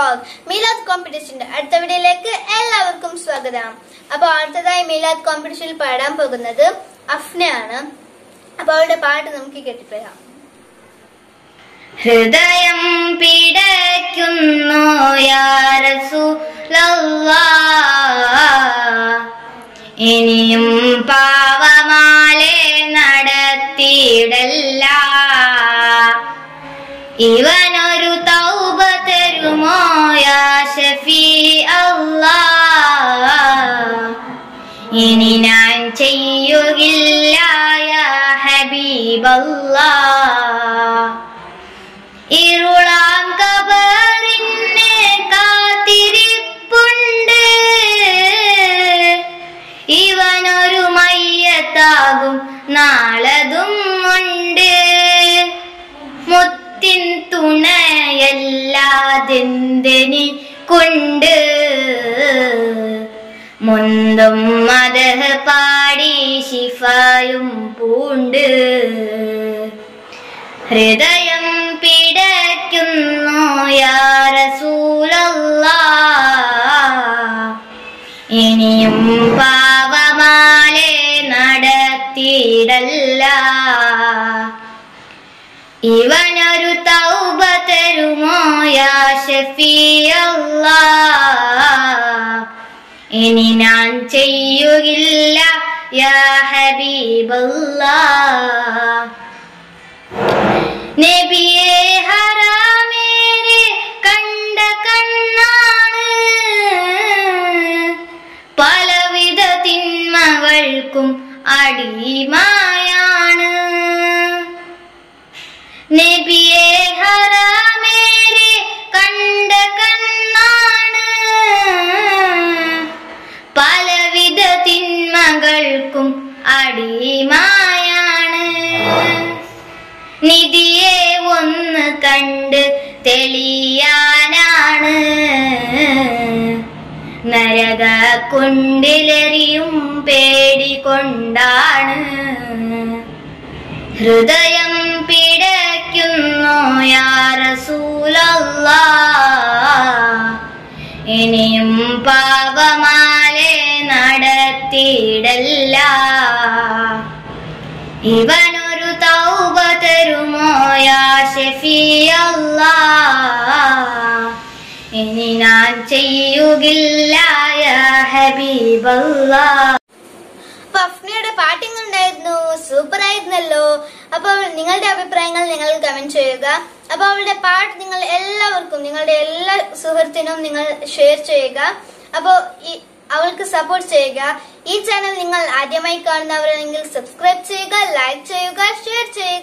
vlog മീലാദ് കോമ്പറ്റീഷന്റെ അടുത്ത വീഡിയോയിലേക്ക് എല്ലാവർക്കും സ്വാഗതം അപ്പൊ അടുത്തതായി മീലാദ് കോമ്പറ്റീഷനിൽ പാടാൻ പോകുന്നത് അഫ്നയാണ് അപ്പൊ അവളുടെ പാട്ട് നമുക്ക് കേട്ടിപ്പോയാം ഹൃദയം പിടയ്ക്കുന്നു യാരസുലല്ലാ ഇനിയും പാവമാലെ നടത്തിയിടല്ല ഇവനൊരു തൗബ തരുമോ യാ ഷഫീ അല്ലാ ഇനി ഞാൻ ചെയ്യുകില്ല യാ ഹബീബല്ലാ ഇരുളാം കബറിനെ കാത്തിരിപ്പുണ്ട് ഇവനൊരു മയ്യത്താകും നാളതും ഉണ്ട് മുത്തിൻ തുണയല്ലാതെന്തിനി കൊണ്ട് മുന്തും മതഹ പാടി ശിഫായും പൂണ്ട് ഹൃദയം പിടയ്ക്കുന്നു യാ റസൂലല്ലാ ഇനിയും പാവമാലെ നടത്തിയിടല്ല ഇവനൊരു തൗബ തരുമോ യാ ഷഫീഅല്ലാ ഇനി ഞാൻ ചെയ്യുകില്ല യാ ഹബീബല്ലാ നബിയെ ഹറാമേരെ കണ്ട കണ്ണാണ് പലവിധ തിന്മകൾക്കും അടിമയാണ് നബിയെ ഹറാമേരെ കണ്ട കണ്ണാണ് പലവിധ തിന്മകൾക്കും അടിമയാണ് നിധിയെ ഒന്ന് കണ്ട് തെളിയാനാണ് നരക കൊണ്ടിലെറിയും പേടികൊണ്ടാണ് ഹൃദയം പിടയ്ക്കുന്നു യാ റസൂലല്ലാ ഇനിയും പാപമാലെ നടത്തിയിടല്ല ഇവനൊരു തൗബ തരുമോ യാ ഷഫീഅല്ലാ ഇനി ഞാൻ ചെയ്യുകില്ല യാ ഹബീബല്ലാ അപ്പൊ അഫ്നയുടെ പാട്ടിങ് ഉണ്ടായിരുന്നു സൂപ്പർ ആയിരുന്നല്ലോ അപ്പോൾ നിങ്ങളുടെ അഭിപ്രായങ്ങൾ നിങ്ങൾ കമന്റ് ചെയ്യുക അപ്പൊ അവളുടെ പാട്ട് നിങ്ങൾ എല്ലാവർക്കും നിങ്ങളുടെ എല്ലാ സുഹൃത്തിനും നിങ്ങൾ ഷെയർ ചെയ്യുക അപ്പോൾ ഈ അവൾക്ക് സപ്പോർട്ട് ചെയ്യുക ഈ ചാനൽ നിങ്ങൾ ആദ്യമായി കാണുന്നവരാണെങ്കിൽ സബ്സ്ക്രൈബ് ചെയ്യുക ലൈക്ക് ചെയ്യുക ഷെയർ ചെയ്യുക